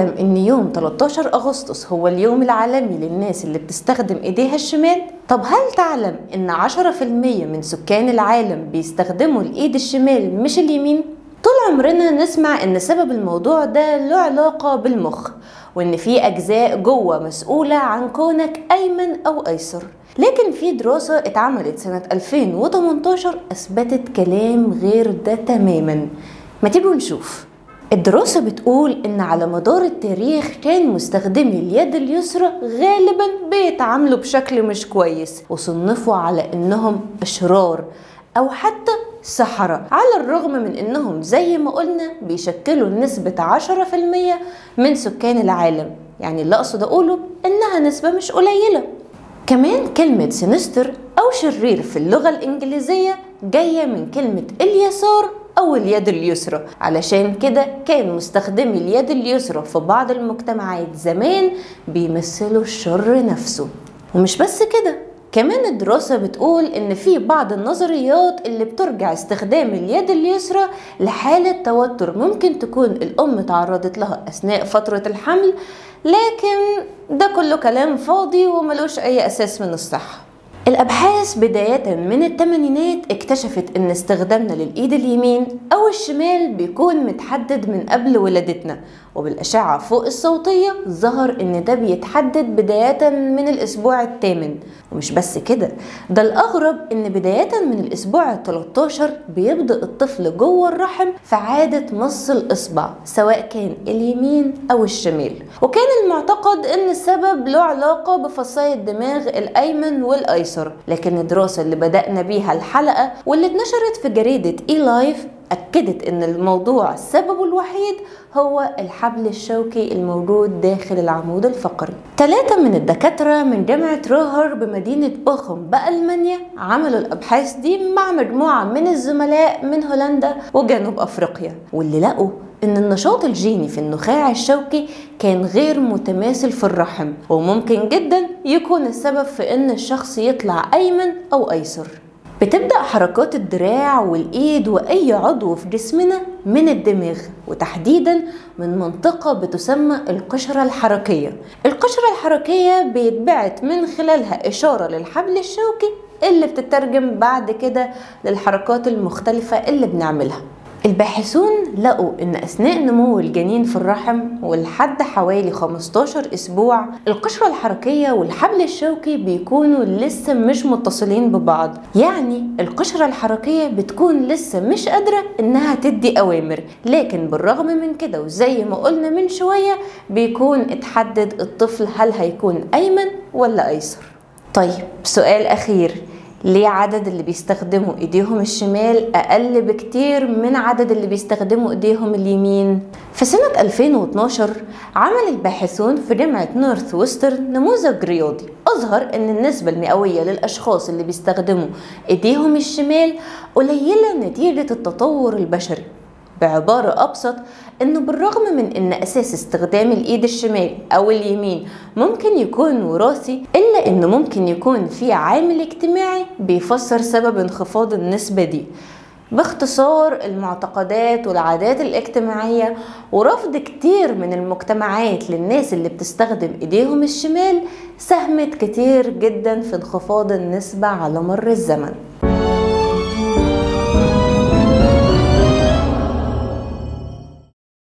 تعلم ان يوم 13 اغسطس هو اليوم العالمي للناس اللي بتستخدم ايديها الشمال طب هل تعلم ان 10% من سكان العالم بيستخدموا الايد الشمال مش اليمين طول عمرنا نسمع ان سبب الموضوع ده له علاقة بالمخ وان في اجزاء جوه مسؤولة عن كونك ايمن او ايسر لكن في دراسة اتعملت سنة 2018 اثبتت كلام غير ده تماما ما تيجوا نشوف الدراسة بتقول إن على مدار التاريخ كان مستخدمي اليد اليسرى غالبا بيتعاملوا بشكل مش كويس وصنفوا على إنهم أشرار أو حتى سحرة على الرغم من إنهم زي ما قلنا بيشكلوا نسبة 10% من سكان العالم يعني اللي أقصد أقوله إنها نسبة مش قليلة كمان كلمة سينستر أو شرير في اللغة الإنجليزية جاية من كلمة اليسار أو اليد اليسرى علشان كده كان مستخدمي اليد اليسرى في بعض المجتمعات زمان بيمثلوا الشر نفسه ومش بس كده كمان الدراسة بتقول إن في بعض النظريات اللي بترجع استخدام اليد اليسرى لحالة توتر ممكن تكون الأم تعرضت لها أثناء فترة الحمل لكن ده كله كلام فاضي وملوش أي أساس من الصحة الأبحاث بداية من الثمانينات اكتشفت إن استخدامنا للإيد اليمين أو الشمال بيكون متحدد من قبل ولادتنا وبالأشعة فوق الصوتية ظهر إن ده بيتحدد بداية من الأسبوع الثامن ومش بس كده ده الأغرب إن بداية من الأسبوع ال 13 بيبدأ الطفل جوه الرحم في عادة مص الإصبع سواء كان اليمين أو الشمال وكان المعتقد إن السبب له علاقة بفصائل الدماغ الأيمن والأيسر لكن الدراسة اللي بدأنا بيها الحلقة واللي اتنشرت في جريدة إي لايف أكدت إن الموضوع سببه الوحيد هو الحبل الشوكي الموجود داخل العمود الفقري ثلاثة من الدكاترة من جامعة روهر بمدينة بوخم بألمانيا عملوا الأبحاث دي مع مجموعة من الزملاء من هولندا وجنوب أفريقيا واللي لقوا ان النشاط الجيني في النخاع الشوكي كان غير متماثل في الرحم وممكن جدا يكون السبب في ان الشخص يطلع ايمن او ايسر بتبدأ حركات الدراع والإيد وأي عضو في جسمنا من الدماغ وتحديدا من منطقة بتسمى القشرة الحركية القشرة الحركية بيتبعت من خلالها إشارة للحبل الشوكي اللي بتترجم بعد كده للحركات المختلفة اللي بنعملها الباحثون لقوا ان اثناء نمو الجنين في الرحم ولحد حوالي 15 اسبوع القشره الحركيه والحبل الشوكي بيكونوا لسه مش متصلين ببعض يعني القشره الحركيه بتكون لسه مش قادره انها تدي اوامر لكن بالرغم من كده وزي ما قلنا من شويه بيكون اتحدد الطفل هل هيكون ايمن ولا ايسر طيب سؤال اخير ليه عدد اللي بيستخدموا ايديهم الشمال اقل بكتير من عدد اللي بيستخدموا ايديهم اليمين في سنة 2012 عمل الباحثون في جامعة نورث وسترن نموذج رياضي أظهر أن النسبة المئوية للأشخاص اللي بيستخدموا إيديهم الشمال قليلة نتيجة التطور البشري بعبارة أبسط إنه بالرغم من إن أساس استخدام الإيد الشمال أو اليمين ممكن يكون وراثي إلا إنه ممكن يكون في عامل اجتماعي بيفسر سبب انخفاض النسبة دي باختصار المعتقدات والعادات الاجتماعية ورفض كتير من المجتمعات للناس اللي بتستخدم ايديهم الشمال ساهمت كتير جدا في انخفاض النسبة على مر الزمن